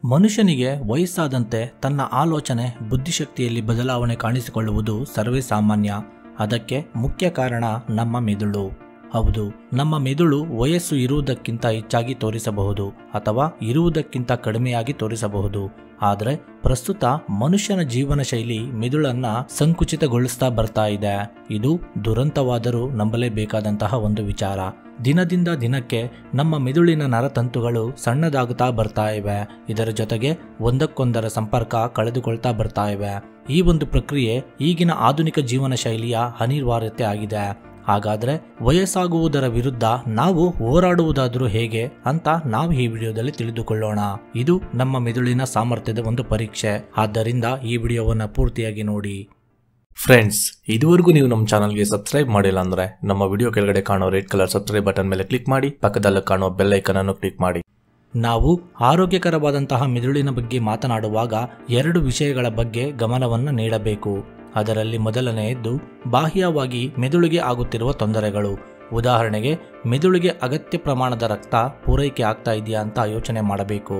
ಮನುಷ್ಯನಿಗೆ ವಯಸ್ಸಾದಂತೆ ತನ್ನ ಆಲೋಚನೆ ಬುದ್ಧಿಶಕ್ತಿಯಲ್ಲಿ ಬದಲಾವಣೆ ಕಾಣಿಸಿಕೊಳ್ಳುವುದು ಸರ್ವೇ ಸಾಮಾನ್ಯ ಅದಕ್ಕೆ ಮುಖ್ಯ ಕಾರಣ ನಮ್ಮ ಮೆದುಳು ಹೌದು ನಮ್ಮ ಮೆದುಳು ವಯಸ್ಸು ಇರುವುದಕ್ಕಿಂತ ಹೆಚ್ಚಾಗಿ ತೋರಿಸಬಹುದು ಅಥವಾ ಇರುವುದಕ್ಕಿಂತ ಕಡಿಮೆಯಾಗಿ ತೋರಿಸಬಹುದು ಆದರೆ ಪ್ರಸ್ತುತ ಮನುಷ್ಯನ ಜೀವನ ಶೈಲಿ ಮೆದುಳನ್ನ ಸಂಕುಚಿತಗೊಳಿಸ್ತಾ ಬರ್ತಾ ಇದೆ ಇದು ದುರಂತವಾದರೂ ನಂಬಲೇಬೇಕಾದಂತಹ ಒಂದು ವಿಚಾರ ದಿನದಿಂದ ದಿನಕ್ಕೆ ನಮ್ಮ ಮೆದುಳಿನ ನರತಂತುಗಳು ಸಣ್ಣದಾಗುತ್ತಾ ಬರ್ತಾ ಇವೆ ಇದರ ಜೊತೆಗೆ ಒಂದಕ್ಕೊಂದರ ಸಂಪರ್ಕ ಕಳೆದುಕೊಳ್ತಾ ಬರ್ತಾ ಇವೆ ಈ ಒಂದು ಪ್ರಕ್ರಿಯೆ ಈಗಿನ ಆಧುನಿಕ ಜೀವನ ಶೈಲಿಯ ಅನಿವಾರ್ಯತೆ ಆಗಿದೆ ಹಾಗಾದ್ರೆ ವಯಸ್ಸಾಗುವುದರ ವಿರುದ್ಧ ನಾವು ಹೋರಾಡುವುದಾದರೂ ಹೇಗೆ ಅಂತ ನಾವು ಈ ವಿಡಿಯೋದಲ್ಲಿ ತಿಳಿದುಕೊಳ್ಳೋಣ ಇದು ನಮ್ಮ ಮೆದುಳಿನ ಸಾಮರ್ಥ್ಯದ ಒಂದು ಪರೀಕ್ಷೆ ಆದ್ದರಿಂದ ಈ ವಿಡಿಯೋವನ್ನು ಪೂರ್ತಿಯಾಗಿ ನೋಡಿ ಫ್ರೆಂಡ್ಸ್ ಇದುವರೆಗೂ ನೀವು ನಮ್ಮ ಚಾನಲ್ಗೆ ಸಬ್ಸ್ಕ್ರೈಬ್ ಮಾಡಿಲ್ಲ ಅಂದ್ರೆ ನಮ್ಮ ವಿಡಿಯೋ ಕೆಳಗಡೆ ಕಾಣೋ ರೆಡ್ ಕಲರ್ ಸಬ್ಸ್ಕ್ರೈಬ್ ಬಟನ್ ಮೇಲೆ ಕ್ಲಿಕ್ ಮಾಡಿ ಪಕ್ಕದಲ್ಲಿ ಕಾಣೋ ಬೆಲ್ ಐಕನ್ ಅನ್ನು ಕ್ಲಿಕ್ ಮಾಡಿ ನಾವು ಆರೋಗ್ಯಕರವಾದಂತಹ ಮೆದುಳಿನ ಬಗ್ಗೆ ಮಾತನಾಡುವಾಗ ಎರಡು ವಿಷಯಗಳ ಬಗ್ಗೆ ಗಮನವನ್ನು ನೀಡಬೇಕು ಅದರಲ್ಲಿ ಮೊದಲನೆಯದ್ದು ಬಾಹ್ಯವಾಗಿ ಮೆದುಳಿಗೆ ಆಗುತ್ತಿರುವ ತೊಂದರೆಗಳು ಉದಾಹರಣೆಗೆ ಮೆದುಳಿಗೆ ಅಗತ್ಯ ಪ್ರಮಾಣದ ರಕ್ತ ಪೂರೈಕೆ ಆಗ್ತಾ ಇದೆಯಾ ಅಂತ ಯೋಚನೆ ಮಾಡಬೇಕು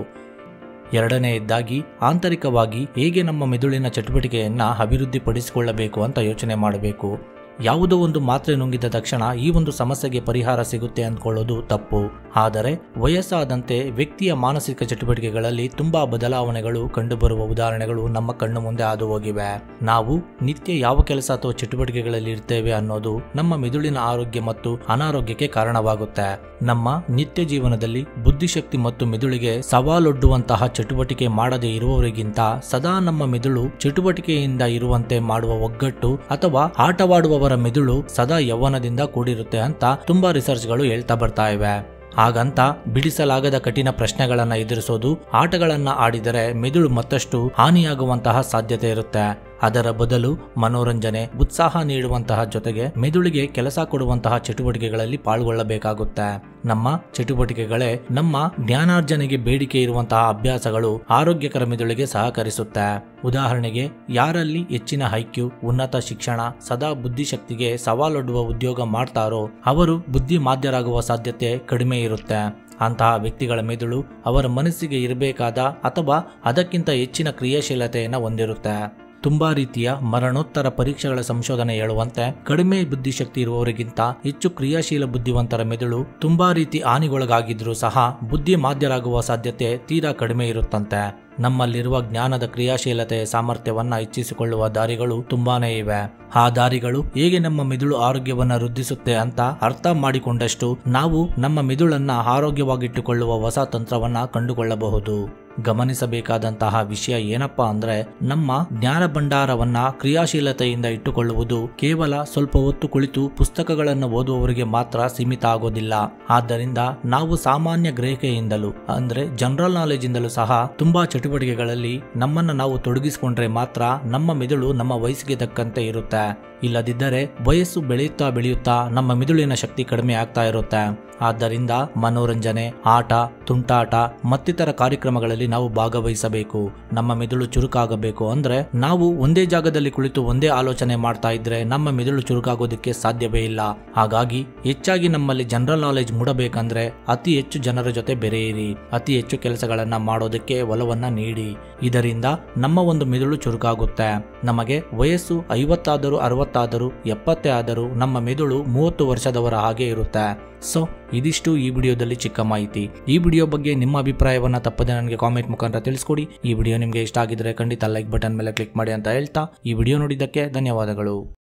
ಎರಡನೆಯದ್ದಾಗಿ ಆಂತರಿಕವಾಗಿ ಹೇಗೆ ನಮ್ಮ ಮೆದುಳಿನ ಚಟುವಟಿಕೆಯನ್ನು ಅಭಿವೃದ್ಧಿಪಡಿಸಿಕೊಳ್ಳಬೇಕು ಅಂತ ಯೋಚನೆ ಮಾಡಬೇಕು ಯಾವುದೋ ಒಂದು ಮಾತ್ರೆ ನುಂಗಿದ ತಕ್ಷಣ ಈ ಒಂದು ಸಮಸ್ಯೆಗೆ ಪರಿಹಾರ ಸಿಗುತ್ತೆ ಅಂದ್ಕೊಳ್ಳೋದು ತಪ್ಪು ಆದರೆ ವಯಸ್ಸಾದಂತೆ ವ್ಯಕ್ತಿಯ ಮಾನಸಿಕ ಚಟುವಟಿಕೆಗಳಲ್ಲಿ ತುಂಬಾ ಬದಲಾವಣೆಗಳು ಕಂಡುಬರುವ ಉದಾಹರಣೆಗಳು ನಮ್ಮ ಕಣ್ಣು ಮುಂದೆ ಹಾದು ಹೋಗಿವೆ ನಾವು ನಿತ್ಯ ಯಾವ ಕೆಲಸ ಅಥವಾ ಚಟುವಟಿಕೆಗಳಲ್ಲಿ ಇರ್ತೇವೆ ಅನ್ನೋದು ನಮ್ಮ ಮೆದುಳಿನ ಆರೋಗ್ಯ ಮತ್ತು ಅನಾರೋಗ್ಯಕ್ಕೆ ಕಾರಣವಾಗುತ್ತೆ ನಮ್ಮ ನಿತ್ಯ ಜೀವನದಲ್ಲಿ ಬುದ್ಧಿಶಕ್ತಿ ಮತ್ತು ಮೆದುಳಿಗೆ ಸವಾಲೊಡ್ಡುವಂತಹ ಚಟುವಟಿಕೆ ಮಾಡದೇ ಇರುವವರಿಗಿಂತ ಸದಾ ನಮ್ಮ ಮೆದುಳು ಚಟುವಟಿಕೆಯಿಂದ ಇರುವಂತೆ ಮಾಡುವ ಒಗ್ಗಟ್ಟು ಅಥವಾ ಆಟವಾಡುವವರ ಮೆದುಳು ಸದಾ ಯೌವನದಿಂದ ಕೂಡಿರುತ್ತೆ ಅಂತ ತುಂಬಾ ರಿಸರ್ಚ್ಗಳು ಹೇಳ್ತಾ ಬರ್ತಾ ಇವೆ ಹಾಗಂತ ಬಿಡಿಸಲಾಗದ ಕಠಿಣ ಪ್ರಶ್ನೆಗಳನ್ನ ಎದುರಿಸೋದು ಆಟಗಳನ್ನ ಆಡಿದರೆ ಮೆದುಳು ಮತ್ತಷ್ಟು ಹಾನಿಯಾಗುವಂತಹ ಸಾಧ್ಯತೆ ಇರುತ್ತೆ ಅದರ ಬದಲು ಮನೋರಂಜನೆ ಉತ್ಸಾಹ ನೀಡುವಂತಹ ಜೊತೆಗೆ ಮೆದುಳಿಗೆ ಕೆಲಸ ಕೊಡುವಂತಹ ಚಟುವಟಿಕೆಗಳಲ್ಲಿ ಪಾಲ್ಗೊಳ್ಳಬೇಕಾಗುತ್ತೆ ನಮ್ಮ ಚಟುವಟಿಕೆಗಳೇ ನಮ್ಮ ಜ್ಞಾನಾರ್ಜನೆಗೆ ಬೇಡಿಕೆ ಇರುವಂತಹ ಅಭ್ಯಾಸಗಳು ಆರೋಗ್ಯಕರ ಮೆದುಳಿಗೆ ಸಹಕರಿಸುತ್ತೆ ಉದಾಹರಣೆಗೆ ಯಾರಲ್ಲಿ ಹೆಚ್ಚಿನ ಐಕ್ಯು ಉನ್ನತ ಶಿಕ್ಷಣ ಸದಾ ಬುದ್ಧಿಶಕ್ತಿಗೆ ಸವಾಲೊಡ್ಡುವ ಉದ್ಯೋಗ ಮಾಡ್ತಾರೋ ಅವರು ಬುದ್ಧಿಮಾದ್ಯರಾಗುವ ಸಾಧ್ಯತೆ ಕಡಿಮೆ ಇರುತ್ತೆ ಅಂತಹ ವ್ಯಕ್ತಿಗಳ ಮೆದುಳು ಅವರ ಮನಸ್ಸಿಗೆ ಇರಬೇಕಾದ ಅಥವಾ ಅದಕ್ಕಿಂತ ಹೆಚ್ಚಿನ ಕ್ರಿಯಾಶೀಲತೆಯನ್ನು ಹೊಂದಿರುತ್ತೆ ತುಂಬಾ ರೀತಿಯ ಮರಣೋತ್ತರ ಪರೀಕ್ಷೆಗಳ ಸಂಶೋಧನೆ ಹೇಳುವಂತೆ ಕಡಿಮೆ ಬುದ್ಧಿಶಕ್ತಿ ಇರುವವರಿಗಿಂತ ಹೆಚ್ಚು ಕ್ರಿಯಾಶೀಲ ಬುದ್ಧಿವಂತರ ಮೆದುಳು ತುಂಬಾ ರೀತಿ ಹಾನಿಗೊಳಗಾಗಿದ್ರೂ ಸಹ ಬುದ್ಧಿ ಮಾಧ್ಯರಾಗುವ ಸಾಧ್ಯತೆ ತೀರಾ ಕಡಿಮೆ ಇರುತ್ತಂತೆ ನಮ್ಮಲ್ಲಿರುವ ಜ್ಞಾನದ ಕ್ರಿಯಾಶೀಲತೆಯ ಸಾಮರ್ಥ್ಯವನ್ನ ಹೆಚ್ಚಿಸಿಕೊಳ್ಳುವ ದಾರಿಗಳು ತುಂಬಾನೇ ಇವೆ ಆ ದಾರಿಗಳು ಹೇಗೆ ನಮ್ಮ ಮೆದುಳು ಆರೋಗ್ಯವನ್ನ ವೃದ್ಧಿಸುತ್ತೆ ಅಂತ ಅರ್ಥ ಮಾಡಿಕೊಂಡಷ್ಟು ನಾವು ನಮ್ಮ ಮೆದುಳನ್ನ ಆರೋಗ್ಯವಾಗಿಟ್ಟುಕೊಳ್ಳುವ ಹೊಸ ತಂತ್ರವನ್ನ ಕಂಡುಕೊಳ್ಳಬಹುದು ಗಮನಿಸಬೇಕಾದಂತಹ ವಿಷಯ ಏನಪ್ಪಾ ಅಂದ್ರೆ ನಮ್ಮ ಜ್ಞಾನ ಭಂಡಾರವನ್ನ ಕ್ರಿಯಾಶೀಲತೆಯಿಂದ ಇಟ್ಟುಕೊಳ್ಳುವುದು ಕೇವಲ ಸ್ವಲ್ಪ ಹೊತ್ತು ಕುಳಿತು ಪುಸ್ತಕಗಳನ್ನು ಓದುವವರಿಗೆ ಮಾತ್ರ ಸೀಮಿತ ಆಗೋದಿಲ್ಲ ಆದ್ದರಿಂದ ನಾವು ಸಾಮಾನ್ಯ ಗ್ರಹಿಕೆಯಿಂದಲೂ ಅಂದ್ರೆ ಜನರಲ್ ನಾಲೆಜ್ ಇಂದಲೂ ಸಹ ತುಂಬಾ ಚಟುವಟಿಕೆಗಳಲ್ಲಿ ನಮ್ಮನ್ನ ನಾವು ತೊಡಗಿಸಿಕೊಂಡ್ರೆ ಮಾತ್ರ ನಮ್ಮ ಮೆದುಳು ನಮ್ಮ ವಯಸ್ಸಿಗೆ ತಕ್ಕಂತೆ ಇರುತ್ತೆ ಇಲ್ಲದಿದ್ದರೆ ವಯಸ್ಸು ಬೆಳೆಯುತ್ತಾ ಬೆಳೆಯುತ್ತಾ ನಮ್ಮ ಮೆದುಳಿನ ಶಕ್ತಿ ಕಡಿಮೆ ಆಗ್ತಾ ಇರುತ್ತೆ ಆದ್ದರಿಂದ ಮನೋರಂಜನೆ ಆಟ ತುಂಟಾಟ ಮತ್ತಿತರ ಕಾರ್ಯಕ್ರಮಗಳಲ್ಲಿ ನಾವು ಭಾಗವಹಿಸಬೇಕು ನಮ್ಮ ಮೆದುಳು ಚುರುಕಾಗಬೇಕು ಅಂದ್ರೆ ನಾವು ಒಂದೇ ಜಾಗದಲ್ಲಿ ಕುಳಿತು ಒಂದೇ ಆಲೋಚನೆ ಮಾಡ್ತಾ ಇದ್ರೆ ನಮ್ಮ ಮೆದುಳು ಚುರುಕಾಗೋದಕ್ಕೆ ಸಾಧ್ಯವೇ ಇಲ್ಲ ಹಾಗಾಗಿ ಹೆಚ್ಚಾಗಿ ನಮ್ಮಲ್ಲಿ ಜನರಲ್ ನಾಲೆಜ್ ಮೂಡಬೇಕಂದ್ರೆ ಅತಿ ಹೆಚ್ಚು ಜನರ ಜೊತೆ ಬೆರೆಯಿರಿ ಅತಿ ಹೆಚ್ಚು ಕೆಲಸಗಳನ್ನ ಮಾಡೋದಕ್ಕೆ ಒಲವನ್ನ ನೀಡಿ ಇದರಿಂದ ನಮ್ಮ ಒಂದು ಮೆದುಳು ಚುರುಕಾಗುತ್ತೆ ನಮಗೆ ವಯಸ್ಸು ಐವತ್ತಾದರೂ ಅರವತ್ತಾದರೂ ಎಪ್ಪತ್ತೇ ಆದರೂ ನಮ್ಮ ಮೆದುಳು ಮೂವತ್ತು ವರ್ಷದವರ ಹಾಗೆ ಇರುತ್ತೆ ಸೊ ಇದಿಷ್ಟು ಈ ವಿಡಿಯೋದಲ್ಲಿ ಚಿಕ್ಕ ಮಾಹಿತಿ ಈ ವಿಡಿಯೋ ಬಗ್ಗೆ ನಿಮ್ಮ ಅಭಿಪ್ರಾಯವನ್ನ ತಪ್ಪದೆ ನನಗೆ ಕಾಮೆಂಟ್ ಮುಖಾಂತರ ತಿಳಿಸ್ಕೊಡಿ ಈ ವಿಡಿಯೋ ನಿಮಗೆ ಇಷ್ಟ ಆಗಿದ್ರೆ ಖಂಡಿತ ಲೈಕ್ ಬಟನ್ ಮೇಲೆ ಕ್ಲಿಕ್ ಮಾಡಿ ಅಂತ ಹೇಳ್ತಾ ಈ ವಿಡಿಯೋ ನೋಡಿದ್ದಕ್ಕೆ ಧನ್ಯವಾದಗಳು